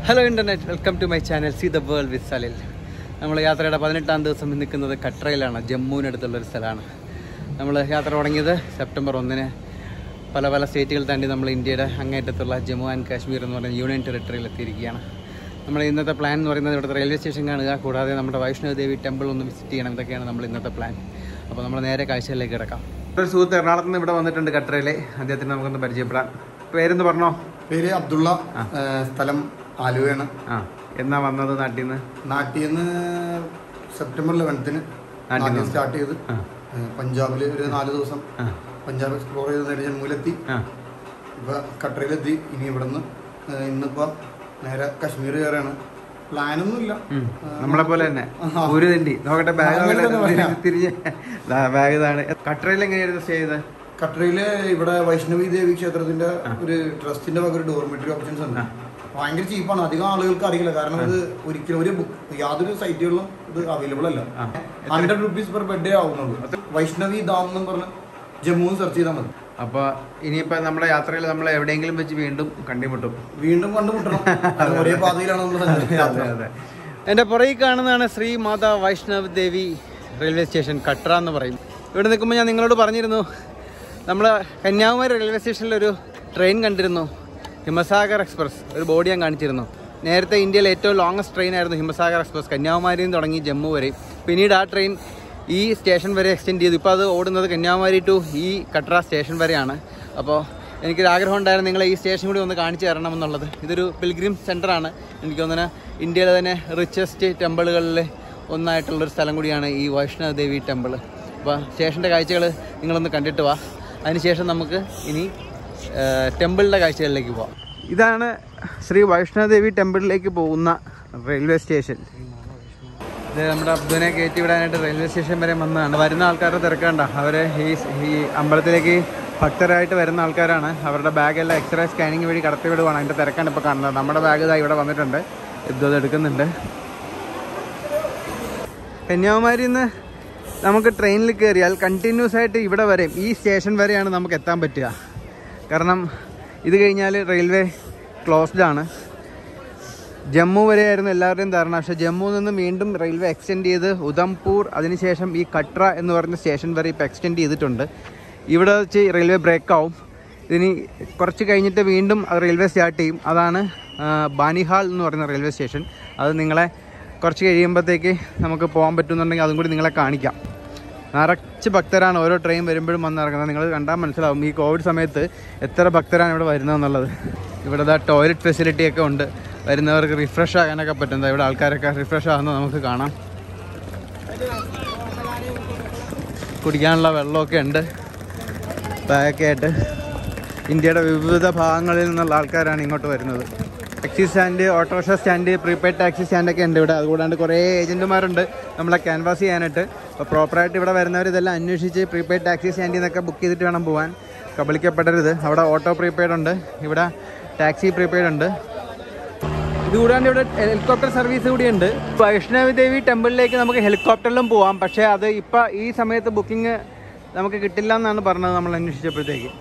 Hello internet welcome to my channel see the world with Salil നമ്മൾ യാത്രയുടെ പതിനെട്ടാം ദിവസം നിൽക്കുന്നത് കട്രയിലാണ് ജമ്മുവിനടുത്തുള്ള ഒരു സ്ഥലമാണ് നമ്മൾ യാത്ര തുടങ്ങിയത് സെപ്റ്റംബർ ഒന്നിന് പല പല സ്റ്റേറ്റുകൾ താണ്ടി നമ്മൾ ഇന്ത്യയുടെ അങ്ങേറ്റത്തുള്ള ജമ്മു ആൻഡ് കാശ്മീർ എന്ന് പറയുന്ന യൂണിയൻ ടെറിട്ടറിയിൽ എത്തിയിരിക്കുകയാണ് നമ്മൾ ഇന്നത്തെ പ്ലാൻ എന്ന് പറയുന്നത് ഇവിടുത്തെ റെയിൽവേ സ്റ്റേഷൻ കാണുക കൂടാതെ നമ്മുടെ വൈഷ്ണവ ദേവി ടെമ്പിൾ ഒന്ന് വിസിറ്റ് ചെയ്യണം ഇതൊക്കെയാണ് നമ്മൾ ഇന്നത്തെ പ്ലാൻ അപ്പോൾ നമ്മൾ നേരെ കാഴ്ചയിലേക്ക് കിടക്കാം ഒരു സുഹൃത്ത് എറണാകുളത്ത് നിന്ന് ഇവിടെ വന്നിട്ടുണ്ട് കട്രയിലെ അദ്ദേഹത്തിന് നമുക്കൊന്ന് പരിചയപ്പെടാം പേരെന്ന് പറഞ്ഞോ പേര് അബ്ദുള്ള ഏഹ് സ്ഥലം ആലുവയാണ് ആ എന്നാ വന്നത് നാട്ടിൽ നിന്ന് നാട്ടിൽ നിന്ന് സെപ്റ്റംബർ ലെവൻത്തിന് നാട്ടിൽ നാട്ടിൽ സ്റ്റാർട്ട് ചെയ്ത് ആ. ഏഹ് പഞ്ചാബിൽ ഒരു നാല് ദിവസം ആ പഞ്ചാബ് എക്സ്പ്ലോർ ചെയ്ത് നേരെ ജമ്മുവിലെത്തി ആ ഇപ്പൊ കട്ടറിലെത്തി ഇനി ഇവിടുന്ന് ഏഹ് ഇന്നിപ്പോ നേരെ കാശ്മീർ കയറാണ് പ്ലാനൊന്നുമില്ല ഉം. നമ്മളെ പോലെ തന്നെ ആഹാ. ഒരു തിണ്ടി നോക്കട്ടെ ബാഗ് അങ്ങനെ തന്നെ പറയാം. തിരിഞ്ഞ് ബാഗ് ഇതാണ് കട്രയിൽ എങ്ങനെയായിരുന്നു സ്റ്റേ ചെയ്ത് കട്ടറയില് ഇവിടെ വൈഷ്ണവി ദേവി ക്ഷേത്രത്തിന്റെ ഒരു ട്രസ്റ്റിന്റെ വക ഒരു ഡോർമെറ്ററി ഓപ്ഷൻസ് ഉണ്ട് ഭയങ്കര ചീപ്പാണ് അധികം ആളുകൾക്ക് അറിയില്ല കാരണം ഇത് ഒരിക്കലും ഒരു ബുക്ക് യാതൊരു സൈറ്റുകളിലും ഇത് അവൈലബിൾ അല്ല ആ. ഹൺഡ്രഡ് റുപ്പീസ് പെർ ബെഡേ ആവുന്നുള്ളൂ വൈഷ്ണവി ധാം എന്ന് പറഞ്ഞ് ജമ്മു സെർച്ച് ചെയ്താൽ മതി അപ്പൊ ഇനിയിപ്പോ നമ്മുടെ യാത്രയിൽ നമ്മൾ എവിടെയെങ്കിലും വെച്ച് വീണ്ടും കണ്ടുമുട്ടും വീണ്ടും കണ്ടുമുട്ടണം അത് ഒരേ പാതയിലാണ് നമ്മൾ യാത്ര എന്റെ പുറകിൽ കാണുന്നതാണ് ശ്രീ മാതാ വൈഷ്ണവ് ദേവി റെയിൽവേ സ്റ്റേഷൻ കട്ര എന്ന് പറയും ഇവിടെ നിൽക്കുമ്പോൾ ഞാൻ നിങ്ങളോട് പറഞ്ഞിരുന്നു നമ്മൾ കന്യാകുമാരി റെയിൽവേ സ്റ്റേഷനിൽ ഒരു ട്രെയിൻ കണ്ടിരുന്നു ഹിമസാഗർ എക്സ്പ്രസ് ഒരു ബോർഡ് ഞാൻ കാണിച്ചിരുന്നു നേരത്തെ ഇന്ത്യയിലെ ഏറ്റവും ലോങ്ങസ്റ്റ് ട്രെയിൻ ആയിരുന്നു ഹിമസാഗർ എക്സ്പ്രസ് കന്യാകുമാരിയിൽ നിന്ന് തുടങ്ങി ജമ്മു വരെ പിന്നീട് ആ ട്രെയിൻ ഈ സ്റ്റേഷൻ വരെ എക്സ്റ്റെൻഡ് ചെയ്തു ഇപ്പോൾ അത് ഓടുന്നത് കന്യാകുമാരി ടു ഈ കട്ര സ്റ്റേഷൻ വരെയാണ് അപ്പോൾ എനിക്കൊരു ആഗ്രഹം ഉണ്ടായിരുന്നു നിങ്ങളെ ഈ സ്റ്റേഷൻ കൂടി ഒന്ന് കാണിച്ചു തരണം എന്നുള്ളത് ഇതൊരു പിൽഗ്രിം സെൻ്ററാണ് എനിക്ക് തോന്നുന്നു ഇന്ത്യയിലെ തന്നെ റിച്ചസ്റ്റ് ടെമ്പിളുകളിൽ ഒന്നായിട്ടുള്ളൊരു സ്ഥലം കൂടിയാണ് ഈ വൈഷ്ണവ ദേവി ടെമ്പിൾ അപ്പോൾ സ്റ്റേഷൻ്റെ കാഴ്ചകൾ നിങ്ങളൊന്ന് കണ്ടിട്ട് വാ അതിനുശേഷം നമുക്ക് ഇനി ടെമ്പിളിൻ്റെ കാഴ്ചകളിലേക്ക് പോവാം ഇതാണ് ശ്രീ വൈഷ്ണവദേവി ടെമ്പിളിലേക്ക് പോകുന്ന റെയിൽവേ സ്റ്റേഷൻ ഇത് നമ്മുടെ അബ്ദുവിനെ കയറ്റി വിടാനായിട്ട് റെയിൽവേ സ്റ്റേഷൻ വരെ വന്നതാണ് വരുന്ന ആൾക്കാരുടെ തിരക്കണ്ട അവര് ഈ ഈ അമ്പലത്തിലേക്ക് ഭക്തരായിട്ട് വരുന്ന ആൾക്കാരാണ് അവരുടെ ബാഗെല്ലാം എക്സ്റേ സ്കാനിങ് വഴി കടത്തി വിടുവാണ് അതിൻ്റെ തിരക്കാണ് ഇപ്പോൾ കാണുന്നത് നമ്മുടെ ബാഗ് ഇതാ ഇവിടെ വന്നിട്ടുണ്ട് ഇത് അത് എടുക്കുന്നുണ്ട് കന്യാകുമാരിയിൽ നിന്ന് നമുക്ക് ട്രെയിനിൽ കയറിയാൽ കണ്ടിന്യൂസ് ആയിട്ട് ഇവിടെ വരെ ഈ സ്റ്റേഷൻ വരെയാണ് നമുക്ക് എത്താൻ പറ്റുക കാരണം ഇത് കഴിഞ്ഞാൽ റെയിൽവേ ക്ലോസ്ഡ് ആണ് ജമ്മു വരെയായിരുന്നു എല്ലാവരുടെയും ധാരണ പക്ഷേ ജമ്മുവിൽ നിന്ന് വീണ്ടും റെയിൽവേ എക്സ്റ്റെൻഡ് ചെയ്ത് ഉധംപൂർ അതിനുശേഷം ഈ കട്ര എന്ന് പറയുന്ന സ്റ്റേഷൻ വരെ ഇപ്പോൾ എക്സ്റ്റെൻഡ് ചെയ്തിട്ടുണ്ട് ഇവിടെ വെച്ച് റെയിൽവേ ബ്രേക്ക് ആവും ഇനി കുറച്ച് കഴിഞ്ഞിട്ട് വീണ്ടും റെയിൽവേ സ്റ്റാർട്ട് ചെയ്യും അതാണ് ആ, ബാനിഹാൾ എന്ന് പറയുന്ന റെയിൽവേ സ്റ്റേഷൻ അത് നിങ്ങളെ കുറച്ച് കഴിയുമ്പോഴത്തേക്ക് നമുക്ക് പോകാൻ പറ്റുന്നുണ്ടെങ്കിൽ അതും കൂടി നിങ്ങളെ കാണിക്കാം നിറച്ച് ഭക്തരാണ് ഓരോ ട്രെയിൻ വരുമ്പോഴും വന്നിറങ്ങുന്നത് നിങ്ങൾ കണ്ടാൽ മനസ്സിലാവും ഈ കോവിഡ് സമയത്ത് എത്ര ഭക്തരാണ് ഇവിടെ വരുന്നതെന്നുള്ളത് ഇവിടെ ദാ ടോയ്ലറ്റ് ഫെസിലിറ്റി ഒക്കെ ഉണ്ട് വരുന്നവർക്ക് റിഫ്രഷ് ആകാനൊക്കെ പറ്റും ദാ ഇവിടെ ആൾക്കാരൊക്കെ റിഫ്രഷ് ആകുന്നത് നമുക്ക് കാണാം കുടിക്കാനുള്ള വെള്ളമൊക്കെ ഉണ്ട് ബാഗൊക്കെ ആയിട്ട് ഇന്ത്യയുടെ വിവിധ ഭാഗങ്ങളിൽ നിന്നുള്ള ആൾക്കാരാണ് ഇങ്ങോട്ട് വരുന്നത് taxi stand auto rickshaw stand prepaid taxi സ്റ്റാൻഡൊക്കെ ഉണ്ട് ഇവിടെ അതുകൂടാണ്ട് കുറേ ഏജൻറ്റുമാരുണ്ട് നമ്മളെ ക്യാൻവാസ് ചെയ്യാനായിട്ട് അപ്പോൾ പ്രോപ്പറായിട്ട് ഇവിടെ വരുന്നവർ ഇതെല്ലാം അന്വേഷിച്ച് പ്രീപെയ്ഡ് ടാക്സി സ്റ്റാൻഡിൽ നിന്നൊക്കെ ബുക്ക് ചെയ്തിട്ട് വേണം പോകാൻ കബളിക്കപ്പെടരുത് അവിടെ ഓട്ടോ പ്രീപെയ്ഡ് ഉണ്ട് ഇവിടെ ടാക്സി പ്രീപെയ്ഡ് ഉണ്ട് ഇതുകൂടാണ്ട് ഇവിടെ ഹെലികോപ്റ്റർ സർവീസ് കൂടിയുണ്ട് വൈഷ്ണവി ദേവി ടെമ്പിളിലേക്ക് നമുക്ക് ഹെലികോപ്റ്ററിലും പോവാം പക്ഷേ അത് ഇപ്പം ഈ സമയത്ത് ബുക്കിംഗ് നമുക്ക് കിട്ടില്ല എന്നാണ് പറഞ്ഞത് നമ്മൾ അന്വേഷിച്ചപ്പോഴത്തേക്ക്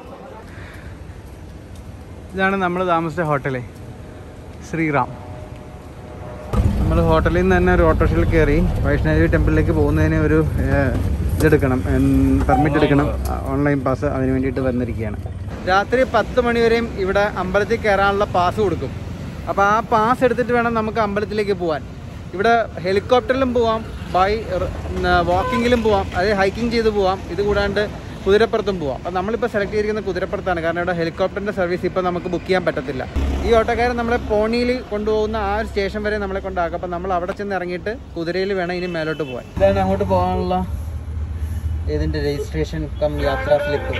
ഇതാണ് നമ്മൾ താമസിച്ച ഹോട്ടല് ശ്രീറാം നമ്മൾ ഹോട്ടലിൽ നിന്ന് തന്നെ ഒരു ഓട്ടോറിക്ഷയിൽ കയറി വൈഷ്ണവി ടെമ്പിളിലേക്ക് പോകുന്നതിന് ഒരു ഏഹ്, ഇതെടുക്കണം പെർമിറ്റ് എടുക്കണം ഓൺലൈൻ പാസ് അതിന് വേണ്ടിയിട്ട് വന്നിരിക്കുകയാണ് രാത്രി പത്ത് മണിവരെയും ഇവിടെ അമ്പലത്തിൽ കയറാനുള്ള പാസ് കൊടുക്കും അപ്പോൾ ആ പാസ് എടുത്തിട്ട് വേണം നമുക്ക് അമ്പലത്തിലേക്ക് പോകാൻ ഇവിടെ ഹെലികോപ്റ്ററിലും പോവാം ബൈ വാക്കിങ്ങിലും പോവാം അതായത് ഹൈക്കിംഗ് ചെയ്ത് പോവാം ഇത് കൂടാണ്ട് കുതിരപ്പുറത്തും പോവാം അപ്പോൾ നമ്മളിപ്പോൾ സെലക്ട് ചെയ്തിരിക്കുന്നത് കുതിരപ്പുറത്താണ് കാരണം ഇവിടെ ഹെലികോപ്റ്ററിൻ്റെ സർവീസ് ഇപ്പോൾ നമുക്ക് ബുക്ക് ചെയ്യാൻ പറ്റത്തില്ല ഈ ഓട്ടോക്കാരൻ നമ്മളെ പോണിയിൽ കൊണ്ടുപോകുന്ന ആ ഒരു സ്റ്റേഷൻ വരെ നമ്മളെ കൊണ്ടാക്കും അപ്പോൾ നമ്മൾ അവിടെ ചെന്ന് ഇറങ്ങിയിട്ട് കുതിരയിൽ വേണം ഇനി മേലോട്ട് പോകാൻ ഇതാണ് അങ്ങോട്ട് പോകാനുള്ള ഇതിൻ്റെ രജിസ്ട്രേഷൻ കം യാത്രാ സ്ലിപ്പ്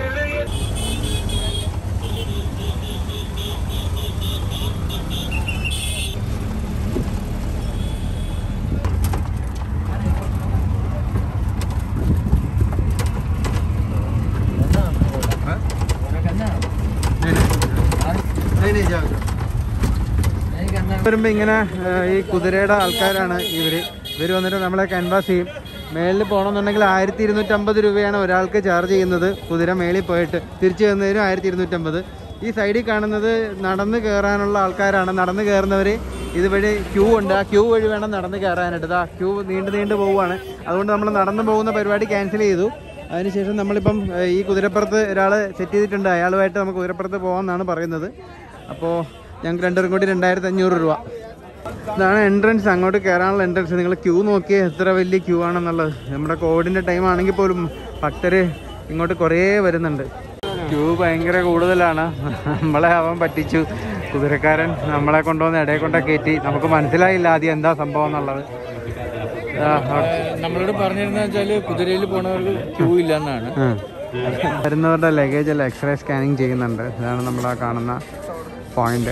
വരുമ്പോ ഇങ്ങനെ ആ, ഈ കുതിരയുടെ ആൾക്കാരാണ് ഇവര് ഇവര് വന്നിട്ട് നമ്മളെ കൻവാസ് ചെയ്യും മേളിൽ പോകണമെന്നുണ്ടെങ്കിൽ ആയിരത്തി ഇരുന്നൂറ്റമ്പത് രൂപയാണ് ഒരാൾക്ക് ചാർജ് ചെയ്യുന്നത് കുതിര മേളിൽ പോയിട്ട് തിരിച്ചു വന്നതിനും ആയിരത്തി ഇരുന്നൂറ്റമ്പത് ഈ സൈഡിൽ കാണുന്നത് നടന്ന് കയറാനുള്ള ആൾക്കാരാണ് നടന്ന് കയറുന്നവർ ഇതുവഴി ക്യൂ ഉണ്ട് ആ ക്യൂ വഴി വേണം നടന്ന് കയറാനായിട്ട് ആ ക്യൂ നീണ്ടു നീണ്ടു പോവുകയാണ് അതുകൊണ്ട് നമ്മൾ നടന്നു പോകുന്ന പരിപാടി ക്യാൻസൽ ചെയ്തു അതിനുശേഷം നമ്മളിപ്പം ഏഹ്, ഈ കുതിരപ്പുറത്ത് ഒരാൾ സെറ്റ് ചെയ്തിട്ടുണ്ട് അയാളുമായിട്ട് നമുക്ക് കുതിരപ്പുറത്ത് പോകാമെന്നാണ് പറയുന്നത് അപ്പോൾ ഞങ്ങൾക്ക് രണ്ടുപേരും കൂടി രണ്ടായിരത്തി അഞ്ഞൂറ് രൂപ ഇതാണ് എൻട്രൻസ് അങ്ങോട്ട് കയറാനുള്ള എൻട്രൻസ് നിങ്ങൾ ക്യൂ നോക്കിയേ എത്ര വലിയ ക്യൂ ആണെന്നുള്ളത് നമ്മുടെ കോവിഡിൻ്റെ ടൈം ആണെങ്കിൽ പോലും ഭക്തര് ഇങ്ങോട്ട് കുറേ വരുന്നുണ്ട് ക്യൂ ഭയങ്കര കൂടുതലാണ് നമ്മളെ അവൻ പറ്റിച്ചു കുതിരക്കാരൻ നമ്മളെ കൊണ്ടുവന്ന് ഇടയെ കൊണ്ട കയറ്റി നമുക്ക് മനസ്സിലായില്ല ആദ്യം എന്താ സംഭവം എന്നുള്ളത് ആ, ആ. നമ്മളോട് പറഞ്ഞിരുന്ന വെച്ചാല് കുതിരയിൽ പോണവർക്ക് ക്യൂ ഇല്ല എന്നാണ് ആ. വരുന്നവരുടെ ലഗേജ് എല്ലാം എക്സ്റേ സ്കാനിങ് ചെയ്യുന്നുണ്ട് ഇതാണ് നമ്മൾ ആ കാണുന്ന പോയിന്റ്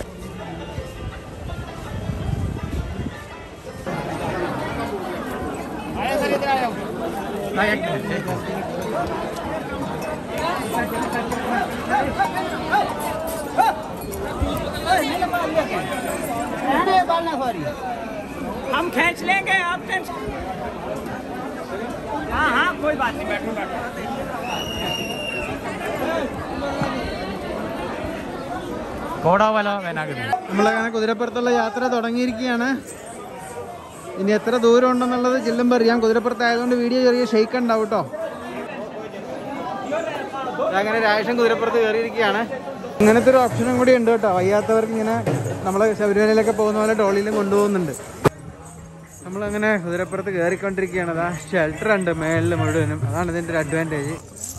हम खींच लेंगे आप टेंशन हाँ हाँ कोई बात नहीं बैठो बैठो കോടാവല വേനാഗിരി നമ്മളങ്ങനെ കുതിരപ്പുറത്തുള്ള യാത്ര തുടങ്ങിയിരിക്കുകയാണ് ഇനി എത്ര ദൂരം ഉണ്ടെന്നുള്ളത് ചെല്ലുമ്പോൾ അറിയാം കുതിരപ്പുറത്തായതുകൊണ്ട് വീഡിയോ ചെറിയ ഷെയ്ക്ക് ഉണ്ടാവും കേട്ടോ അങ്ങനെ രാജേഷൻ കുതിരപ്പുറത്ത് കയറിയിരിക്കുകയാണ് ഇങ്ങനത്തെ ഒരു ഓപ്ഷനും കൂടി ഉണ്ട് കേട്ടോ വയ്യാത്തവർക്ക് ഇങ്ങനെ നമ്മൾ ശബരിമലയിലൊക്കെ പോകുന്ന പോലെ ട്രോളിയിലും കൊണ്ടുപോകുന്നുണ്ട് നമ്മളങ്ങനെ കുതിരപ്പുറത്ത് കയറിക്കൊണ്ടിരിക്കുകയാണ് അതാ ഷെൽട്ടർ ഉണ്ട് മേളിൽ മുഴുവനും അതാണ് ഇതിൻ്റെ ഒരു അഡ്വാൻറ്റേജ്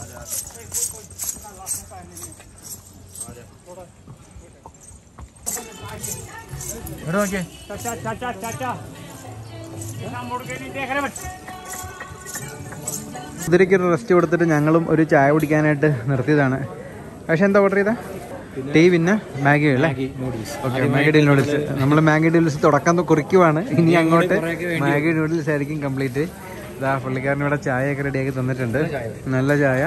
ഇവിടെ നോക്കിയേ चाचा चाचा चाचा ऐसा मुड़ के नहीं देख रहे बच्चे കുതിരയ്ക്ക് ഒരു റെസ്റ്റ് കൊടുത്തിട്ട് ഞങ്ങളും ഒരു ചായ കുടിക്കാനായിട്ട് നിർത്തിയതാണ് പക്ഷെ എന്താ ഓർഡർ ചെയ്താ ടീ പിന്നെ മാഗി അല്ലേ ഓക്കെ മാഗി നൂഡിൽസ് നമ്മൾ മാഗി നൂഡിൽസ് തുടക്കം കുറിക്കുവാണ് ഇനി അങ്ങോട്ട് മാഗി നൂഡിൽസ് ആയിരിക്കും കംപ്ലീറ്റ് ഇതാ പുള്ളിക്കാരൻ ഇവിടെ ചായയൊക്കെ റെഡിയാക്കി തന്നിട്ടുണ്ട് നല്ല ചായ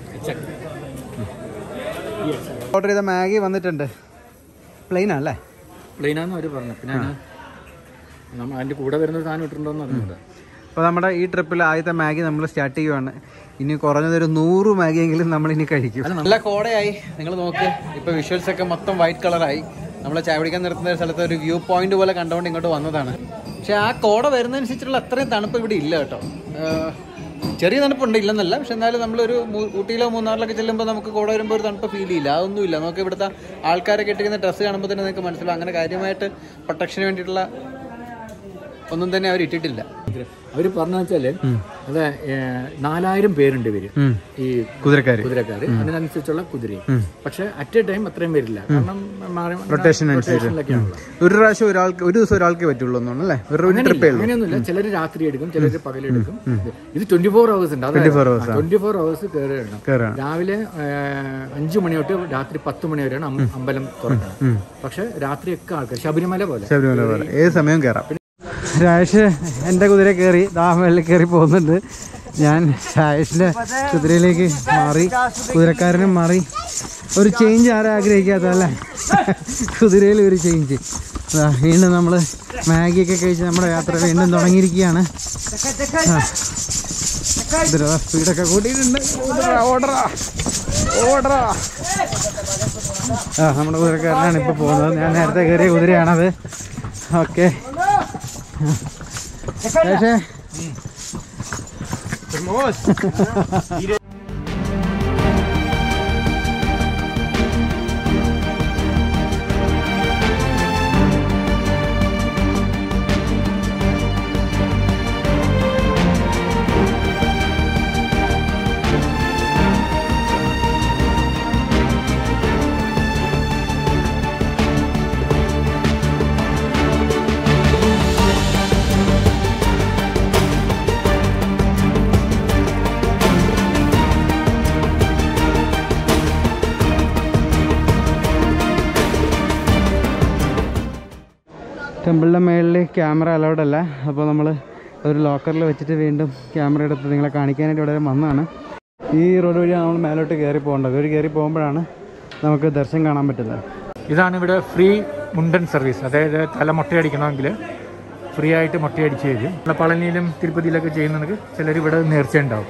ഓർഡർ ചെയ്ത മാഗി വന്നിട്ടുണ്ട് പ്ലെയിനാ അല്ലേ പ്ലെയിനാന്ന് അവര് പറഞ്ഞു പിന്നെ അതിന് നമ്മ- അതിന്റെ കൂടെ വരുന്ന ഒരു സാധനം ഇട്ടിട്ടുണ്ടോന്ന് അറിഞ്ഞൂടാ അപ്പോൾ നമ്മുടെ ഈ ട്രിപ്പിൽ ആദ്യത്തെ മാഗി നമ്മൾ സ്റ്റാർട്ട് ചെയ്യുവാണ് ഇനി കുറഞ്ഞതൊരു നൂറ് മാഗിയെങ്കിലും നമ്മൾ ഇനി കഴിക്കും നല്ല കോടയായി നിങ്ങൾ നോക്ക് ഇപ്പൊ വിഷ്വൽസ് ഒക്കെ മൊത്തം വൈറ്റ് കളറായി നമ്മൾ ചായ പിടിക്കാൻ നിർത്തുന്ന ഒരു സ്ഥലത്ത് ഒരു വ്യൂ പോയിന്റ് പോലെ കണ്ടുകൊണ്ട് ഇങ്ങോട്ട് വന്നതാണ് പക്ഷെ ആ കോട വരുന്നതനുസരിച്ചുള്ള അത്രയും തണുപ്പ് ഇവിടെ ഇല്ല കേട്ടോ ഏഹ് ചെറിയ തണുപ്പുണ്ട് ഇല്ലെന്നല്ല പക്ഷെ എന്നാലും നമ്മളൊരു മൂ- ഊട്ടിയിലോ മൂന്നാറിലൊക്കെ ചെല്ലുമ്പോൾ നമുക്ക് കോട വരുമ്പോൾ ഒരു തണുപ്പ് ഫീൽ ചെയ്യില്ല അതൊന്നുമില്ല നമുക്ക് ഇവിടുത്തെ ആൾക്കാരൊക്കെ ഇട്ടിരിക്കുന്ന ഡ്രസ്സ് കാണുമ്പോൾ തന്നെ നിങ്ങൾക്ക് മനസ്സിലാവും അങ്ങനെ കാര്യമായിട്ട് പ്രൊട്ടക്ഷന് വേണ്ടിയിട്ടുള്ള ഒന്നും തന്നെ അവർ ഇട്ടിട്ടില്ല അവര് പറഞ്ഞു വെച്ചാല് അതെ നാലായിരം പേരുണ്ട് ഇവര് ഈ കുതിരക്കാര് കുതിരക്കാര് അതിനനുസരിച്ചുള്ള കുതിരയും പക്ഷെ അറ്റ് എ ടൈം അത്രയും വരില്ല കാരണം മാറി- റൊട്ടേഷൻ അനുസരിച്ച് റൊട്ടേഷനിലൊക്കെയാണല്ലോ. ഒരു പ്രാവശ്യം ഒരാൾക്ക് ഒരു ദിവസം ഒരാൾക്ക് പറ്റുള്ളൂ എന്നാണ് അല്ലേ ഒരു ട്രിപ്പേ ഉള്ളൂ അങ്ങനെയൊന്നുമില്ല ചിലര് രാത്രി എടുക്കും ചിലര് പകലെടുക്കും ഇത് ട്വന്റി ഫോർ അവേഴ്സ് ഉണ്ട് 24 hours ട്വന്റി ഫോർ അവേഴ്സ് കയറി ഇടണം കയറാണ് രാവിലെ അഞ്ചു മണി തൊട്ട് രാത്രി പത്ത് മണി വരെയാണ് അം- അമ്പലം തുറക്കുന്നത് പക്ഷെ രാത്രിയൊക്കെ ആൾക്കാർ ശബരിമല പോലെ ശബരിമല പോലെ ഏത് സമയവും കയറാം രാജേഷ് എൻ്റെ കുതിര കയറി ദാഹമേളിൽ കയറി പോകുന്നുണ്ട് ഞാൻ രാജേഷിൻ്റെ കുതിരയിലേക്ക് മാറി കുതിരക്കാരനും മാറി ഒരു ചേഞ്ച് ആരും ആഗ്രഹിക്കാത്തല്ലേ കുതിരയിൽ ഒരു ചേഞ്ച് വീണ്ടും നമ്മൾ മാഗിയൊക്കെ കഴിച്ച് നമ്മുടെ യാത്ര വീണ്ടും തുടങ്ങിയിരിക്കുകയാണ് ആ. കുതിര സ്പീഡൊക്കെ കൂട്ടിയിട്ടുണ്ട് ഓടറാ ഓടറാ ഓടറാ ആ നമ്മുടെ കുതിരക്കാരനാണ് ഇപ്പോൾ പോകുന്നത് ഞാൻ നേരത്തെ കയറിയ കുതിരയാണത് ഓക്കെ പക്ഷേ ടെമ്പിളിൻ്റെ മേളിൽ ക്യാമറ അലൗഡ് അല്ല അപ്പോൾ നമ്മൾ ഒരു ലോക്കറിൽ വെച്ചിട്ട് വീണ്ടും ക്യാമറ എടുത്ത് നിങ്ങളെ കാണിക്കാനായിട്ട് ഇവിടെ വന്നതാണ് ഈ റോഡ് വഴിയാണ് നമ്മൾ മേലോട്ട് കയറി പോകേണ്ടത് ഒരു കയറി പോകുമ്പോഴാണ് നമുക്ക് ദർശനം കാണാൻ പറ്റുന്നത് ഇതാണ് ഇവിടെ ഫ്രീ മുണ്ടൻ സർവീസ് അതായത് തല മുട്ടയടിക്കണമെങ്കിൽ ഫ്രീ ആയിട്ട് മുട്ടയടിച്ച് തരും നമ്മളെ പളനിയിലും തിരുപ്പതിയിലൊക്കെ ചെയ്യുന്നവർക്ക് ചിലർ ഇവിടെ നേർച്ച ഉണ്ടാവും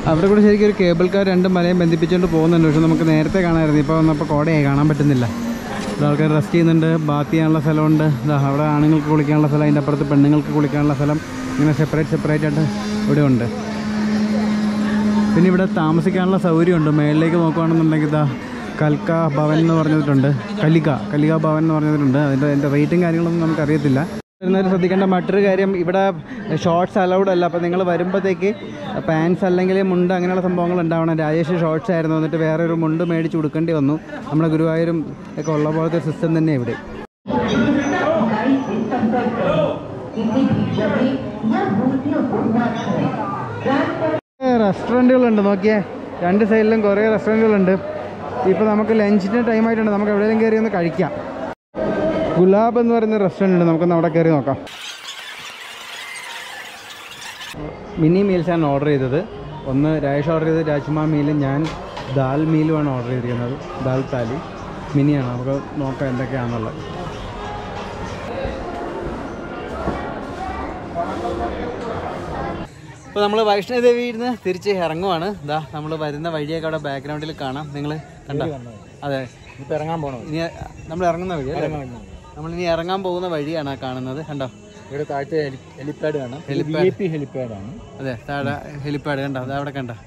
അവിടെ കൂടെ ശരിക്കും ഒരു കേബിൾ കാർ രണ്ടും മലയും ബന്ധിപ്പിച്ചുകൊണ്ട് പോകുന്നുണ്ട് പക്ഷെ നമുക്ക് നേരത്തെ കാണാമായിരുന്നു ഇപ്പോൾ വന്നപ്പോൾ കോടയായി കാണാൻ പറ്റുന്നില്ല ഇത് ആൾക്കാർ റെസ്റ്റ് ചെയ്യുന്നുണ്ട് ബാത്ത് ചെയ്യാനുള്ള സ്ഥലമുണ്ട് ദാ അവിടെ ആണുങ്ങൾക്ക് കുളിക്കാനുള്ള സ്ഥലം അതിൻ്റെ അപ്പുറത്ത് പെണ്ണുങ്ങൾക്ക് കുളിക്കാനുള്ള സ്ഥലം ഇങ്ങനെ സെപ്പറേറ്റ് സെപ്പറേറ്റ് ആയിട്ട് ഇവിടെ ഉണ്ട് പിന്നെ ഇവിടെ താമസിക്കാനുള്ള സൗകര്യമുണ്ട് മേളിലേക്ക് നോക്കുകയാണെന്നുണ്ടെങ്കിൽ ഇതാ കൽക്ക ഭവൻ എന്ന് പറഞ്ഞിട്ടുണ്ട് കലിക കലിക ഭവൻ എന്ന് പറഞ്ഞിട്ടുണ്ട് അതിൻ്റെ അതിൻ്റെ റേറ്റും കാര്യങ്ങളൊന്നും നമുക്കറിയത്തില്ല വരുന്നവർ ശ്രദ്ധിക്കേണ്ട മറ്റൊരു കാര്യം ഇവിടെ ഷോർട്സ് അലൗഡ് അല്ല അപ്പോൾ നിങ്ങൾ വരുമ്പോഴത്തേക്ക് പാൻസ് അല്ലെങ്കിൽ മുണ്ട് അങ്ങനെയുള്ള സംഭവങ്ങൾ ഉണ്ടാവണം രാജേഷ് ഷോർട്സ് ആയിരുന്നു എന്നിട്ട് വേറെ ഒരു മുണ്ട് മേടിച്ച് കൊടുക്കേണ്ടി വന്നു നമ്മുടെ ഗുരുവായൂരും ഒക്കെ ഉള്ള പോലത്തെ സിസ്റ്റം തന്നെ ഇവിടെ റെസ്റ്റോറൻറ്റുകളുണ്ട് നോക്കിയേ രണ്ട് സൈഡിലും കുറേ റെസ്റ്റോറൻറ്റുകളുണ്ട് ഇപ്പോൾ നമുക്ക് ലഞ്ചിൻ്റെ ടൈം ആയിട്ടുണ്ട് നമുക്ക് എവിടെയെങ്കിലും കയറി ഒന്ന് കഴിക്കാം ഗുലാബ് എന്ന് പറയുന്ന റെസ്റ്റോറൻറ്റ് ഉണ്ട് നമുക്കൊന്ന് അവിടെ കയറി നോക്കാം മിനി മീൽസാണ് ഓർഡർ ചെയ്തത് ഒന്ന് രാജേഷ് ഓർഡർ ചെയ്തത് രാജ്മ മീലും ഞാൻ ദാൽ മീലുമാണ് ഓർഡർ ചെയ്തിരിക്കുന്നത് ദാൽ താലി മിനിയാണ് നമുക്ക് നോക്കാം എന്തൊക്കെയാണെന്നുള്ളത് ഇപ്പോൾ നമ്മൾ വൈഷ്ണവദേവിയിൽ നിന്ന് തിരിച്ച് ഇറങ്ങുവാണ് ഇതാ നമ്മൾ വരുന്ന വഴിയൊക്കെ അവിടെ ബാക്ക്ഗ്രൗണ്ടിൽ കാണാം നിങ്ങൾ കണ്ട അതെ ഇപ്പം ഇറങ്ങാൻ പോകണോ ഇനി നമ്മൾ ഇറങ്ങുന്ന വഴി നമ്മൾ ഇനി ഇറങ്ങാൻ പോകുന്ന വഴിയാണ് ആ കാണുന്നത് കണ്ടോ ഇവിടെ താഴത്തെ ഹെലിപ്പാഡ് കാണാം വി ഐ പി ഹെലിപ്പാഡാണ് അതെ താഴെ ഹെലിപ്പാഡ് കണ്ടോ അത് അവിടെ കണ്ടോ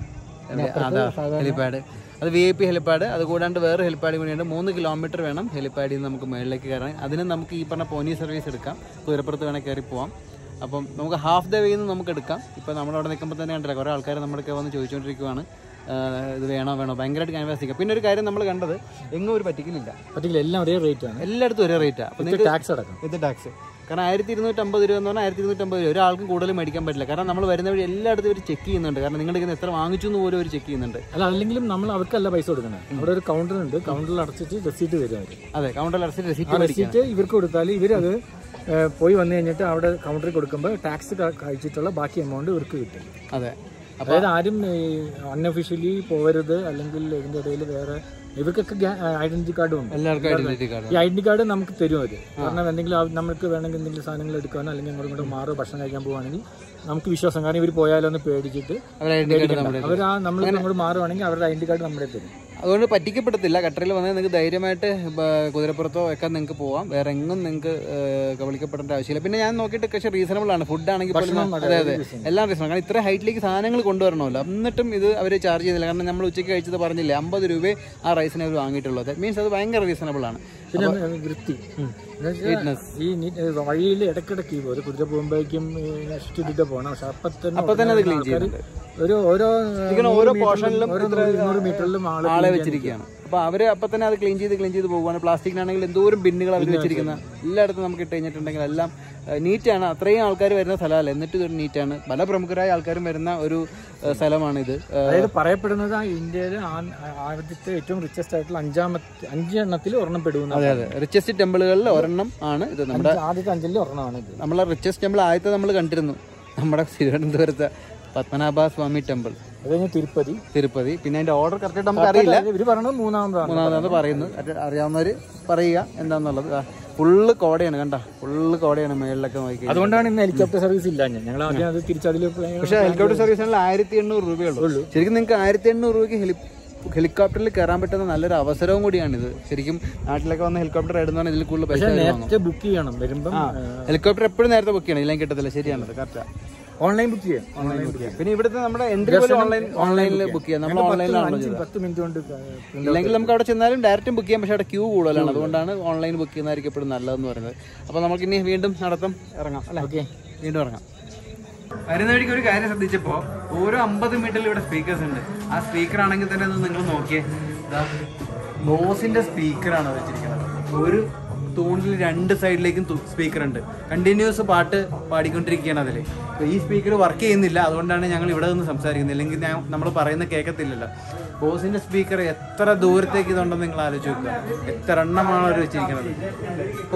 അതാ ഹെലിപ്പാഡ് അത് വി ഐ പി ഹെലിപ്പാഡ് അത് കൂടാണ്ട് വേറെ ഹെലിപ്പാഡ് കൂടിയുണ്ട് മൂന്ന് കിലോമീറ്റർ വേണം ഹെലിപ്പാഡിൽ നിന്ന് നമുക്ക് മുകളിലേക്ക് കയറാൻ അതിന് നമുക്ക് ഈ പറഞ്ഞ പോനി സർവീസ് എടുക്കാം കുതിരപ്പുറത്ത് വേണേൽ കയറി പോവാം അപ്പം നമുക്ക് ഹാഫ് ദ വേയിൽ നിന്ന് നമുക്ക് എടുക്കാം ഇപ്പം നമ്മളവിടെ നിൽക്കുമ്പോൾ തന്നെ കണ്ടില്ല കുറേ ആൾക്കാർ നമ്മളൊക്കെ വന്ന് ചോദിച്ചുകൊണ്ടിരിക്കുവാണ് ആ, ഇത് വേണോ വേണോ ഭയങ്കരമായിട്ട് ക്യാൻവാസിക്കാം പിന്നെ ഒരു കാര്യം നമ്മൾ കണ്ടത് എങ്ങും ഒരു പറ്റിക്കലില്ല പറ്റില്ല എല്ലാം ഒരേ റേറ്റ് ആണ് എല്ലായിടത്തും ഒരേ റേറ്റാണ് അപ്പം നിങ്ങൾക്ക് ടാക്സ് അടക്കം വിത്ത് ടാക്സ് കാരണം ആയിരത്തി ഇരുന്നൂറ്റമ്പത് രൂപ എന്ന് പറഞ്ഞാൽ ആയിരത്തി ഇരുന്നൂറ്റമ്പത് രൂപ ഒരാൾക്കും കൂടുതൽ മേടിക്കാൻ പറ്റില്ല കാരണം നമ്മൾ വരുന്ന വഴി എല്ലായിടത്തും ഇവർ ചെക്ക് ചെയ്യുന്നുണ്ട് കാരണം നിങ്ങളുടെ കയ്യിൽ നിന്ന് എത്ര വാങ്ങിച്ചു എന്ന് പോലും അവർ ചെക്ക് ചെയ്യുന്നുണ്ട് അല്ല അല്ലെങ്കിലും നമ്മൾ അവർക്കല്ല പൈസ കൊടുക്കുന്നത് അവിടെ ഒരു കൗണ്ടർ ഉണ്ട് കൗണ്ടറിൽ അടച്ചിട്ട് റെസീറ്റ് തരും അവർ അതെ കൗണ്ടറിൽ അടച്ചിട്ട് ആ റെസിപ്റ്റ് മേടിക്കാം റെസീറ്റ് ഇവർക്ക് കൊടുത്താൽ ഇവരത് ഏഹ്, പോയി വന്നു കഴിഞ്ഞിട്ട് അവിടെ കൗണ്ടറിൽ കൊടുക്കുമ്പോൾ ടാക്സ് കഴിച്ചിട്ടുള്ള ബാക്കി എമൗണ്ട് ഇവർക്ക് കിട്ടും അതെ അതായത് ആരും അൺഒഫീഷ്യലി പോകരുത് അല്ലെങ്കിൽ ഇതിന്റെ ഇടയിൽ വേറെ ഇവർക്കൊക്കെ ഐഡന്റിറ്റി കാർഡും ഉണ്ട് എല്ലാവർക്കും ഐഡന്റിറ്റി കാർഡ് ഈ ഐഡന്റി കാർഡ് നമുക്ക് തരും അവര് കാരണം എന്തെങ്കിലും ആ- നമുക്ക് വേണമെങ്കിൽ എന്തെങ്കിലും സാധനങ്ങൾ എടുക്കാനോ അല്ലെങ്കിൽ അങ്ങോട്ടും ഇങ്ങോട്ടും മാറോ ഭക്ഷണം കഴിക്കാൻ പോവാണെങ്കിൽ നമുക്ക് വിശ്വാസം കാരണം ഇവർ പോയാലോ എന്ന് പേടിച്ചിട്ട് അവർ ഐഡന്റി കാർഡ് നമ്മുടെ അവർ ആ നമ്മൾ അങ്ങോട്ട് മാറുവാണെങ്കിൽ അവരുടെ ഐഡന്റി കാർഡ് നമ്മുടെ തരും അതുകൊണ്ട് പറ്റിക്കപ്പെടത്തില്ല കട്ടറിൽ വന്നാൽ നിങ്ങൾക്ക് ധൈര്യമായിട്ട് ബ- കുതിരപ്പുറത്തോ ഒക്കെ നിങ്ങൾക്ക് പോവാം വേറെ എങ്ങും നിങ്ങൾക്ക് കബളിക്കപ്പെടേണ്ട ആവശ്യമില്ല പിന്നെ ഞാൻ നോക്കിയിട്ട് പക്ഷേ റീസണബിൾ ആണ് ഫുഡ് ആണെങ്കിൽ പോലും അതെ അതെ എല്ലാം റീസണബിൾ കാരണം ഇത്ര ഹൈറ്റിലേക്ക് സാധനങ്ങൾ കൊണ്ടുവരണമല്ലോ എന്നിട്ടും ഇത് അവർ ചാർജ് ചെയ്യുന്നില്ല കാരണം നമ്മൾ ഉച്ചയ്ക്ക് കഴിച്ചത് പറഞ്ഞില്ലേ അമ്പത് രൂപയെ ആ റൈസിന് അവർ വാങ്ങിയിട്ടുള്ളത് മീൻസ് അത് ഭയങ്കര റീസണബിൾ ആണ് പിന്നെ വൃത്തി എന്നുവെച്ചാ ഈ നീ- ഏ, വഴിയിൽ ഇടയ്ക്കിടയ്ക്ക് ഒരു കുതിര പോകുമ്പോഴേക്കും ഇട്ടിട്ട് പോകണം പക്ഷെ അപ്പൊ തന്നെ അപ്പൊ തന്നെ അത് ക്ലീൻ ആൾക്കാര് ചെയ്യുന്നുണ്ട് ഒരു ഓരോ ഇങ്ങനെ ഓരോ പോർഷനിലും ഓരോ നൂറ് നൂറ് മീറ്ററിലും ആള് ആളെ വെച്ചിരിക്കുകയാണ് അപ്പൊ അവര് അപ്പൊ തന്നെ അത് ക്ലീൻ ചെയ്ത് ക്ലീൻ ചെയ്ത് പോകുവാണ് പ്ലാസ്റ്റിക്കിനാണെങ്കിൽ എന്തോരം ബിന്നുകൾ അവർ വെച്ചിരിക്കുന്ന എല്ലായിടത്തും നമുക്ക് ഇട്ട് കഴിഞ്ഞിട്ടുണ്ടെങ്കിൽ എല്ലാം നീറ്റാണ് അത്രയും ആൾക്കാർ വരുന്ന സ്ഥലമല്ല എന്നിട്ട് ഇതൊരു നീറ്റാണ് പല പ്രമുഖരായ ആൾക്കാരും വരുന്ന ഒരു ഏഹ്, സ്ഥലമാണിത് ഏഹ്, അതായത് പറയപ്പെടുന്നത് ആ ഇന്ത്യയിലെ ആ- ആദ്യത്തെ ഏറ്റവും റിച്ചസ്റ്റ് ആയിട്ടുള്ള അഞ്ചാമത്തെ അഞ്ചെണ്ണത്തിൽ ഒരെണ്ണം പെടുന്ന അതെ അതെ റിച്ചസ്റ്റ് ടെമ്പിളുകളിൽ ഒരെണ്ണം ആണ് ഇത് നമ്മുടെ ആദ്യത്തെ അഞ്ചിൽ ഒരെണ്ണമാണ് ഇത് നമ്മളെ റിച്ചസ്റ്റ് ടെമ്പിൾ ആദ്യത്തെ നമ്മൾ കണ്ടിരുന്നു നമ്മുടെ തിരുവനന്തപുരത്തെ പത്മനാഭ സ്വാമി ടെമ്പിൾ അത് കഴിഞ്ഞ് തിരുപ്പതി തിരുപ്പതി പിന്നെ അതിന്റെ ഓർഡർ കറക്റ്റ് നമുക്ക് അറിയില്ല ഇവര് പറയുന്നത് മൂന്നാമതാണ് മൂന്നാമത് പറയുന്നു അത് അറിയാവുന്നവര് പറയുക എന്താന്നുള്ളത് ഫുള്ള് കോടയാണ് കണ്ട ഫുള്ള് കോടയാണ് മേളിലൊക്കെ നോക്കി അതുകൊണ്ടാണ് ഇന്ന് ഹെലികോപ്റ്റർ സർവീസ് ഇല്ല ഞാൻ ഞങ്ങൾ ആദ്യം അത് തിരിച്ചതിൽ പക്ഷെ ഹെലികോപ്റ്റർ സർവീസിനുള്ള ആയിരത്തി എണ്ണൂറ് രൂപയുള്ളൂ ശരിക്കും നിങ്ങൾക്ക് ആയിരത്തി എണ്ണൂറ് രൂപയ്ക്ക് ഹെലി ഹെലികോപ്റ്ററിൽ കയറാൻ പറ്റുന്ന നല്ലൊരു അവസരവും കൂടിയാണിത് ശരിക്കും നാട്ടിലൊക്കെ വന്ന ഹെലികോപ്റ്റർ റൈഡ് ഇതിൽ കൂടുതൽ പൈസ അവര് വാങ്ങും. നേരത്തെ ബുക്ക് ചെയ്യണം വരുമ്പം ഹെലികോപ്റ്റർ എപ്പോഴും നേരത്തെ ബുക്ക് ചെയ്യണം ഇല്ലെങ്കിൽ കിട്ടത്തില്ല ശരിയാണത് കറക്റ്റാ ഓൺലൈൻ ബുക്ക് ചെയ്യാം ഓൺലൈൻ ബുക്ക് ചെയ്യാം പിന്നെ ഇവിടുത്തെ നമ്മുടെ എൻട്രി പോലും ഓൺലൈൻ ഓൺലൈനിൽ ബുക്ക് ചെയ്യാം നമ്മൾ ഓൺലൈനിലാണ് അഞ്ച് പത്ത് മിനിറ്റ് കൊണ്ട് ഇല്ലെങ്കിൽ നമുക്ക് അവിടെ ചെന്നാലും ഡയറക്റ്റ് ബുക്ക് ചെയ്യാം പക്ഷേ അവിടെ ക്യൂ കൂടുതലാണ് അതുകൊണ്ടാണ് ഓൺലൈൻ ബുക്ക് ചെയ്യുന്നതായിരിക്കും എപ്പോഴും നല്ലതെന്ന് പറയുന്നത് അപ്പോൾ നമുക്ക് ഇനി വീണ്ടും നടത്തം ഇറങ്ങാം അല്ലേ ഓക്കെ വീണ്ടും ഇറങ്ങാം വരുന്ന വഴിക്ക് ഒരു കാര്യം ശ്രദ്ധിച്ചപ്പോൾ ഓരോ അമ്പത് മീറ്ററിൽ ഇവിടെ സ്പീക്കേഴ്സ് ഉണ്ട് ആ സ്പീക്കർ ആണെങ്കിൽ തന്നെ ഒന്ന് നിങ്ങൾ നോക്കിയേ ബോസിന്റെ സ്പീക്കറാണ് വെച്ചിരിക്കുന്നത് ഒരു തൂണിൽ രണ്ട് സൈഡിലേക്കും സ്പീക്കർ ഉണ്ട് കണ്ടിന്യൂസ് പാട്ട് പാടിക്കൊണ്ടിരിക്കുകയാണ് അതിൽ ഈ സ്പീക്കർ വർക്ക് ചെയ്യുന്നില്ല അതുകൊണ്ടാണ് ഞങ്ങൾ ഇവിടെ നിന്ന് സംസാരിക്കുന്നത് അല്ലെങ്കിൽ ഞാൻ നമ്മൾ പറയുന്ന കേൾക്കത്തില്ലല്ലോ ബോസിന്റെ സ്പീക്കർ എത്ര ദൂരത്തേക്ക് ഇതുണ്ടെന്ന് നിങ്ങൾ ആലോചിച്ച് നോക്കുക എത്ര എണ്ണമാണ് അവർ വെച്ചിരിക്കുന്നത് ഓ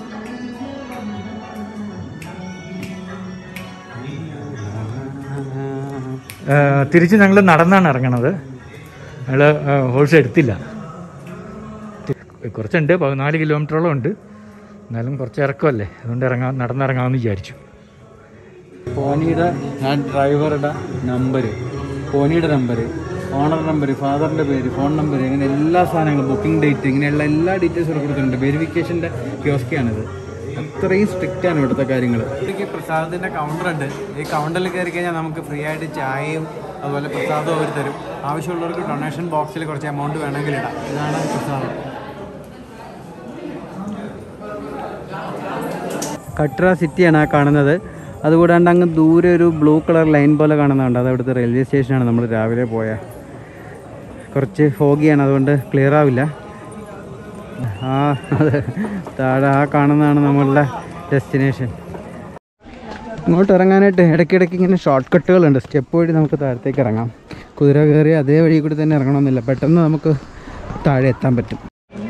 തിരിച്ച് ഞങ്ങൾ നടന്നാണ് ഇറങ്ങണത് ഞങ്ങൾ ഹോഴ്സ് എടുത്തില്ല കുറച്ചുണ്ട് പതിനാല് കിലോമീറ്ററോളം ഉണ്ട് എന്നാലും കുറച്ച് ഇറക്കമല്ലേ അതുകൊണ്ട് ഇറങ്ങാൻ നടന്നിറങ്ങാമെന്ന് വിചാരിച്ചു പോനിയുടെ ഞാൻ ഡ്രൈവറുടെ നമ്പർ പോനിയുടെ നമ്പർ ഓണർ നമ്പർ ഫാദറിൻ്റെ പേര് ഫോൺ നമ്പർ ഇങ്ങനെ എല്ലാ സാധനങ്ങളും ബുക്കിംഗ് ഡേറ്റ് ഇങ്ങനെയുള്ള എല്ലാ ഡീറ്റെയിൽസും ഇവിടെ കൊടുത്തിട്ടുണ്ട് വെരിഫിക്കേഷൻ്റെ കിയോസ്കാണിത് അത്രയും സ്ട്രിക്റ്റ് ആണ് ഇവിടുത്തെ കാര്യങ്ങൾ ഇവിടേക്ക് പ്രസാദത്തിൻ്റെ കൗണ്ടർ ഉണ്ട് ഈ കൗണ്ടറിൽ കയറി കഴിഞ്ഞാൽ നമുക്ക് ഫ്രീ ആയിട്ട് ചായയും അതുപോലെ പ്രസാദവും അവർ തരും ആവശ്യമുള്ളവർക്ക് ഡൊണേഷൻ ബോക്സിൽ കുറച്ച് എമൗണ്ട് വേണമെങ്കിൽ ഇടാം ഇതാണ് പ്രസാദം കട്ര സിറ്റിയാണ് ആ കാണുന്നത് അതുകൂടാണ്ട് അങ്ങ് ദൂരെ ഒരു ബ്ലൂ കളർ ലൈൻ പോലെ കാണുന്നുണ്ട് അത് അവിടുത്തെ റെയിൽവേ സ്റ്റേഷനാണ് നമ്മൾ രാവിലെ പോയ കുറച്ച് ഫോഗിയാണ് അതുകൊണ്ട് ക്ലിയർ ആവില്ല ആ അതെ താഴെ ആ കാണുന്നതാണ് നമ്മളുടെ ഡെസ്റ്റിനേഷൻ ഇങ്ങോട്ട് ഇറങ്ങാനായിട്ട് ഇടയ്ക്കിടയ്ക്ക് ഇങ്ങനെ ഷോർട്ട് കട്ടുകളുണ്ട് സ്റ്റെപ്പ് വഴി നമുക്ക് താഴത്തേക്ക് ഇറങ്ങാം കുതിര കയറി അതേ വഴി കൂടി തന്നെ ഇറങ്ങണമെന്നില്ല പെട്ടെന്ന് നമുക്ക് താഴെ എത്താൻ പറ്റും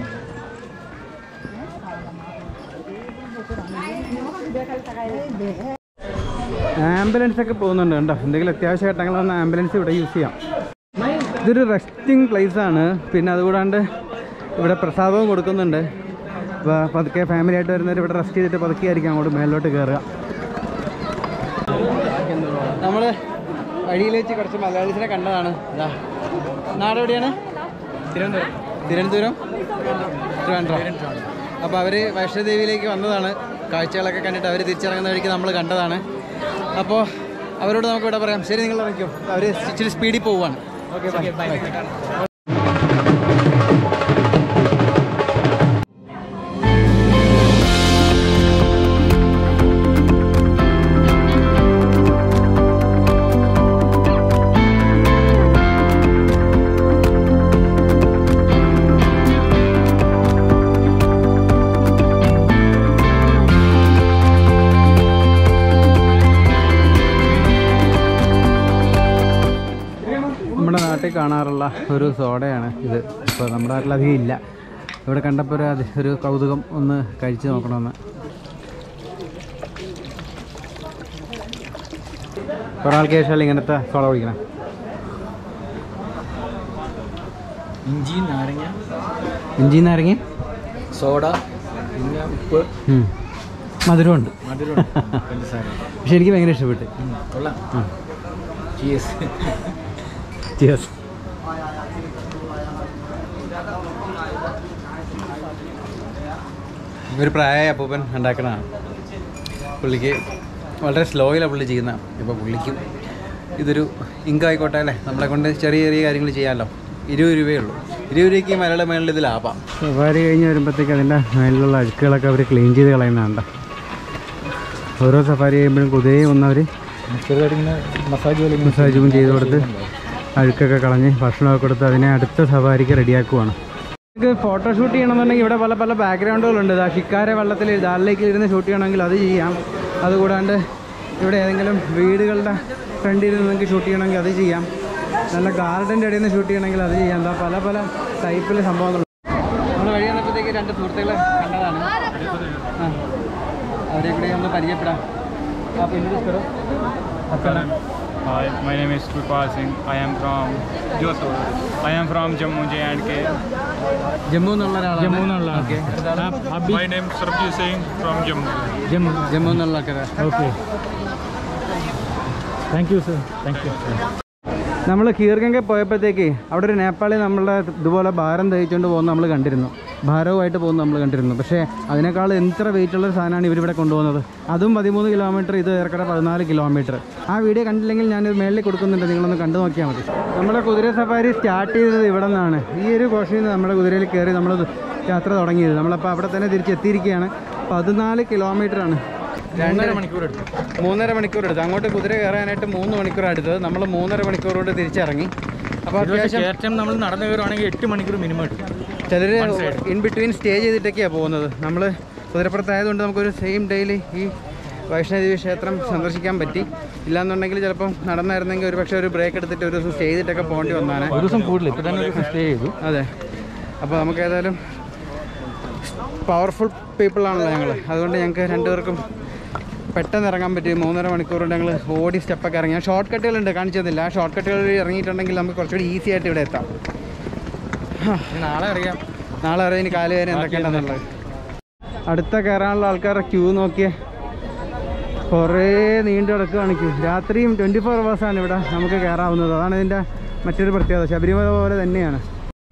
ആംബുലൻസ് ഒക്കെ പോകുന്നുണ്ട് കണ്ടോ എന്തെങ്കിലും അത്യാവശ്യ ഘട്ടങ്ങൾ വന്ന ആംബുലൻസ് ഇവിടെ യൂസ് ചെയ്യാം ഇതൊരു റെസ്റ്റിംഗ് പ്ലേസ് ആണ് പിന്നെ അതുകൂടാണ്ട് ഇവിടെ പ്രസാദവും കൊടുക്കുന്നുണ്ട് അപ്പോൾ പതുക്കെ ഫാമിലി ആയിട്ട് വരുന്നവർ ഇവിടെ റെസ്റ്റ് ചെയ്തിട്ട് പതുക്കെ ആയിരിക്കും അങ്ങോട്ട് മേലോട്ട് കയറുക നമ്മൾ വഴിയിൽ വെച്ച് കുറച്ച് മലയാളീസിനെ കണ്ടതാണ് ഇതാ നാട് എവിടെയാണ് തിരുവനന്തപുരം തിരുവനന്തപുരം ട്രിവാൻഡ്രം അപ്പോൾ അവർ വൈഷ്ണോദേവിയിലേക്ക് വന്നതാണ് കാഴ്ചകളൊക്കെ കണ്ടിട്ട് അവർ തിരിച്ചിറങ്ങുന്ന വഴിക്ക് നമ്മൾ കണ്ടതാണ് അപ്പോൾ അവരോട് നമുക്ക് ഇവിടെ പറയാം ശരി നിങ്ങൾ ഇറങ്ങിക്കോ അവർ ഇച്ചിരി സ്പീഡിൽ പോവുകയാണ് ഓക്കെ ബൈ നമ്മുടെ നാട്ടിൽ കാണാറുള്ള ഒരു സോഡയാണ് ഇത് ഇപ്പോൾ നമ്മുടെ നാട്ടിൽ അധികം ഇല്ല ഇവിടെ കണ്ടപ്പോൾ ഒരു അത് ഒരു കൗതുകം ഒന്ന് കഴിച്ച് നോക്കണമെന്ന് കുറേ ആൾക്ക് ശേഷം ഇങ്ങനത്തെ സോഡ കുടിക്കണം ഇഞ്ചി നാരങ്ങ ഇഞ്ചി നാരങ്ങ സോഡ പിന്നെ ഉപ്പ് ഉം. മധുരമുണ്ട് മധുരം പഞ്ചസാര പക്ഷെ എനിക്ക് ഭയങ്കര ഇഷ്ടപ്പെട്ടു കൊള്ളാം ചീസ് Cheers. ഒരു പ്രായമായ അപ്പൂപ്പൻ ഉണ്ടാക്കണതാണ് പുള്ളിക്ക് വളരെ സ്ലോയിലാണ് പുള്ളി ചെയ്യുന്ന ഇപ്പോൾ പുള്ളിക്കും ഇതൊരു ഇങ്ക് ആയിക്കോട്ടെ അല്ലേ നമ്മളെ കൊണ്ട് ചെറിയ ചെറിയ കാര്യങ്ങൾ ചെയ്യാമല്ലോ ഇരുപത് രൂപയേ ഉള്ളൂ ഇരുപത് രൂപയ്ക്ക് ഈ മലയുടെ മേളിൽ ഇത് ലാഭം സവാരി കഴിഞ്ഞ് വരുമ്പോഴത്തേക്ക് അതിൻ്റെ മേലിലുള്ള അഴുക്കുകളൊക്കെ അവർ ക്ലീൻ ചെയ്ത് കളയുന്നതാണ് ഓരോ സഫാരി ചെയ്യുമ്പോഴും കുതിരയെ ഒന്നവർ ചെറുതായിട്ട് ഇങ്ങനെ മസാജ് പോലെ മസാജും ചെയ്ത് കൊടുത്ത് അഴുക്കൊക്കെ കളഞ്ഞ് ഭക്ഷണമൊക്കെ കൊടുത്ത് അതിനെ അടുത്ത സവാരിക്ക് റെഡിയാക്കുവാണ് നിങ്ങൾക്ക് ഫോട്ടോഷൂട്ട് ചെയ്യണമെന്നുണ്ടെങ്കിൽ ഇവിടെ പല പല ബാക്ക്ഗ്രൗണ്ടുകളുണ്ട് ഇതാ ഷിക്കാരെ വെള്ളത്തിൽ ദാലിലേക്ക് ഇരുന്ന് ഷൂട്ട് ചെയ്യണമെങ്കിൽ അത് ചെയ്യാം അതുകൂടാണ്ട് ഇവിടെ ഏതെങ്കിലും വീടുകളുടെ ഫ്രണ്ടിൽ നിന്ന് നിങ്ങൾക്ക് ഷൂട്ട് ചെയ്യണമെങ്കിൽ അത് ചെയ്യാം നല്ല ഗാർഡൻ്റെ ഇടയിൽ നിന്ന് ഷൂട്ട് ചെയ്യണമെങ്കിൽ അത് ചെയ്യാം എന്താ പല പല ടൈപ്പിൽ സംഭവങ്ങളുണ്ട് നമ്മൾ വഴി വന്നപ്പോഴത്തേക്ക് രണ്ട് സുഹൃത്തുക്കളെ കണ്ടതാണ് ആ അവരെ കൂടെ ഒന്ന് പരിചയപ്പെടാം ആ പിന്നെ Hi, my name is Kripal Singh. I am from Jodhpur. I am from Jammu J&K. Jammu എന്നുള്ള ഒരാളാണ് ജമ്മു എന്നുള്ള okay My name is Sarabjit Singh from Jammu. Jammu Jammu എന്നുള്ള ആൾക്കാരാ okay thank you sir thank you നമ്മൾ കീർഗംഗ പോയപ്പോഴത്തേക്ക് അവിടെ ഒരു നേപ്പാളി നമ്മളെ ഇതുപോലെ ഭാരം തയ്ച്ചുകൊണ്ട് പോകുന്ന നമ്മൾ കണ്ടിരുന്നു ഭാരവുമായിട്ട് പോകുന്ന നമ്മൾ കണ്ടിരുന്നു പക്ഷേ അതിനേക്കാൾ എത്ര വെയിറ്റ് ഉള്ള ഒരു സാധനമാണ് ഇവരിവിടെ കൊണ്ടുപോകുന്നത് അതും പതിമൂന്ന് കിലോമീറ്റർ ഇത് ഏറെക്കടെ പതിനാല് കിലോമീറ്റർ ആ വീഡിയോ കണ്ടില്ലെങ്കിൽ ഞാൻ മേളിൽ കൊടുക്കുന്നുണ്ട് നിങ്ങളൊന്ന് കണ്ടു നോക്കിയാൽ മതി നമ്മുടെ കുതിര സഫാരി സ്റ്റാർട്ട് ചെയ്തത് ഇവിടെ നിന്നാണ് ഈ ഒരു കോഷയിൽ നിന്ന് നമ്മുടെ കുതിരയിൽ കയറി നമ്മൾ യാത്ര തുടങ്ങിയത് നമ്മളപ്പോൾ അവിടെ തന്നെ തിരിച്ചെത്തിയിരിക്കുകയാണ് പതിനാല് കിലോമീറ്ററാണ് രണ്ടര മണിക്കൂർ എടുത്തു മൂന്നര മണിക്കൂർ എടുത്തു അങ്ങോട്ട് കുതിര കയറാനായിട്ട് മൂന്ന് മണിക്കൂർ എടുത്തത് നമ്മൾ മൂന്നര മണിക്കൂർ കൊണ്ട് തിരിച്ചിറങ്ങി അപ്പോൾ അത്യാവശ്യം കയറ്റം നമ്മൾ നടന്നു കയറുവാണെങ്കിൽ എട്ട് മണിക്കൂർ മിനിമം എടുക്കും ചിലർ ഇൻ ബിറ്റ്വീൻ സ്റ്റേ ചെയ്തിട്ടൊക്കെയാണ് പോകുന്നത് നമ്മൾ കുതിരപ്പുറത്തായതുകൊണ്ട് നമുക്കൊരു സെയിം ഡേയിൽ ഈ വൈഷ്ണവദേവി ക്ഷേത്രം സന്ദർശിക്കാൻ പറ്റി ഇല്ലാന്നുണ്ടെങ്കിൽ ചിലപ്പം നടന്നായിരുന്നെങ്കിൽ ഒരു പക്ഷേ ഒരു ബ്രേക്ക് എടുത്തിട്ട് ഒരു ദിവസം സ്റ്റേ ചെയ്തിട്ടൊക്കെ പോകേണ്ടി വന്നാണ് ഒരു ദിവസം കൂടുതൽ ഇപ്പം തന്നെ ഒരു ദിവസം സ്റ്റേ ചെയ്തു അതെ അപ്പോൾ നമുക്ക് ഏതായാലും പവർഫുൾ പീപ്പിളാണല്ലോ ഞങ്ങൾ അതുകൊണ്ട് ഞങ്ങൾക്ക് രണ്ടുപേർക്കും പെട്ടെന്ന് ഇറങ്ങാൻ പറ്റി മൂന്നര മണിക്കൂർ കൊണ്ട് ഞങ്ങൾ ഓടി സ്റ്റെപ്പൊക്കെ ഇറങ്ങി ആ ഷോർട്ട് കട്ടുകളുണ്ട് കാണിച്ചു തന്നില്ല ആ ഷോർട്ട് കട്ടുകൾ ഇറങ്ങിയിട്ടുണ്ടെങ്കിൽ നമുക്ക് കുറച്ചുകൂടി ഈസി ആയിട്ട് ഇവിടെ എത്താം നാളെ അറിയാം നാളെ അറിയാം ഇനി കാലുവേദന എന്തൊക്കെയുണ്ടെന്നുള്ളത് അടുത്ത കയറാനുള്ള ആൾക്കാരുടെ ക്യൂ നോക്കിയേ കുറേ നീണ്ടു കിടക്കുകയാണ് ക്യൂ രാത്രിയും ട്വൻറ്റി ഫോർ ആണ് ഇവിടെ നമുക്ക് കയറാവുന്നത് അതാണ് ഇതിൻ്റെ മറ്റൊരു പ്രത്യേകത ശബരിമല പോലെ തന്നെയാണ്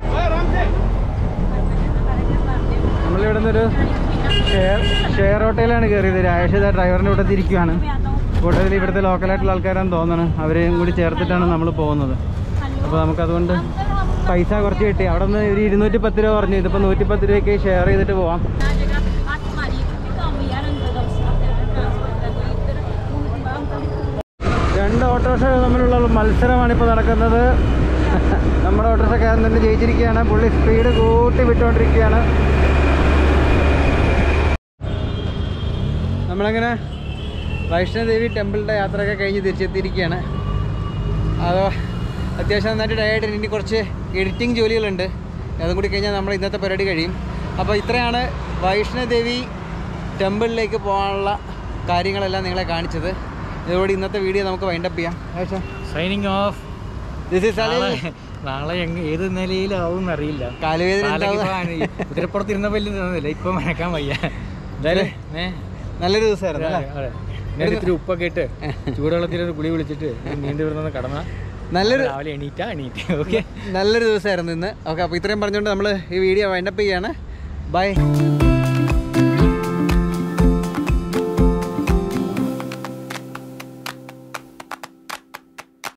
നമ്മളിവിടെ നിന്നൊരു ഷെയർ ഷെയർ ഓട്ടോയിലാണ് കയറിയത് രാജേഷ് ഇതാ ഡ്രൈവറിൻ്റെ കൂടെ തിരിക്കുകയാണ് കൂട്ടത്തിൽ ഇവിടുത്തെ ലോക്കലായിട്ടുള്ള ആൾക്കാരാണെന്ന് തോന്നുന്നു അവരെയും കൂടി ചേർത്തിട്ടാണ് നമ്മൾ പോകുന്നത് അപ്പോൾ നമുക്കതുകൊണ്ട് പൈസ കുറച്ച് കിട്ടി അവിടെ നിന്ന് ഒരു ഇരുന്നൂറ്റി പത്ത് രൂപ പറഞ്ഞു ഇതിപ്പോൾ നൂറ്റി പത്ത് രൂപയ്ക്ക് ഷെയർ ചെയ്തിട്ട് പോവാം രണ്ട് ഓട്ടോറിക്ഷ തമ്മിലുള്ള മത്സരമാണ് ഇപ്പോൾ നടക്കുന്നത് നമ്മുടെ ഓട്ടോറിക്ഷക്കാരൻ തന്നെ ജയിച്ചിരിക്കുകയാണ് പുള്ളി സ്പീഡ് കൂട്ടി വിട്ടുകൊണ്ടിരിക്കുകയാണ് നമ്മളങ്ങനെ വൈഷ്ണവദേവി ടെമ്പിളിൻ്റെ യാത്രയൊക്കെ കഴിഞ്ഞ് തിരിച്ചെത്തിയിരിക്കുകയാണ് അത് അത്യാവശ്യം നന്നായിട്ട് ഡയറ്റ് ഇനി കുറച്ച് എഡിറ്റിംഗ് ജോലികളുണ്ട് അതും കൂടി കഴിഞ്ഞാൽ നമ്മൾ ഇന്നത്തെ പരിപാടി കഴിയും അപ്പോൾ ഇത്രയാണ് വൈഷ്ണവദേവി ടെമ്പിളിലേക്ക് പോകാനുള്ള കാര്യങ്ങളെല്ലാം നിങ്ങളെ കാണിച്ചത് ഇതോടെ ഇന്നത്തെ വീഡിയോ നമുക്ക് വൈൻഡപ്പ് ചെയ്യാം Ayisha signing off this is നാളെ നാളെ എങ് ഏത് നിലയിലാവും എന്നറിയില്ല കാലുവേദന കാലൊക്കെ ഉണ്ടാവുക. ഇപ്പൊ ആണ്. കുതിരപ്പുറത്ത് ഇരുന്ന വലിയ തോന്നുന്നില്ല ഇപ്പൊ മനക്കാൻ വയ്യ എന്തായാലും ഏ, നല്ലൊരു ദിവസമായിരുന്നു അല്ലേ അതെ. ഞാൻ ഇത്തിരി ഉപ്പൊക്കെ ഇട്ട് ചൂടുവെള്ളത്തിൽ ഒരു കുളി വിളിച്ചിട്ട് നീണ്ടു വരുന്ന കടന്ന നല്ലൊരു രാവിലെ എണീറ്റാ എണീറ്റ് ഓക്കെ നല്ലൊരു ദിവസമായിരുന്നു ഇന്ന് ഓക്കെ അപ്പോൾ ഇത്രയും പറഞ്ഞുകൊണ്ട് നമ്മൾ ഈ വീഡിയോ വൈൻഡപ്പ് ചെയ്യാണ് ബൈ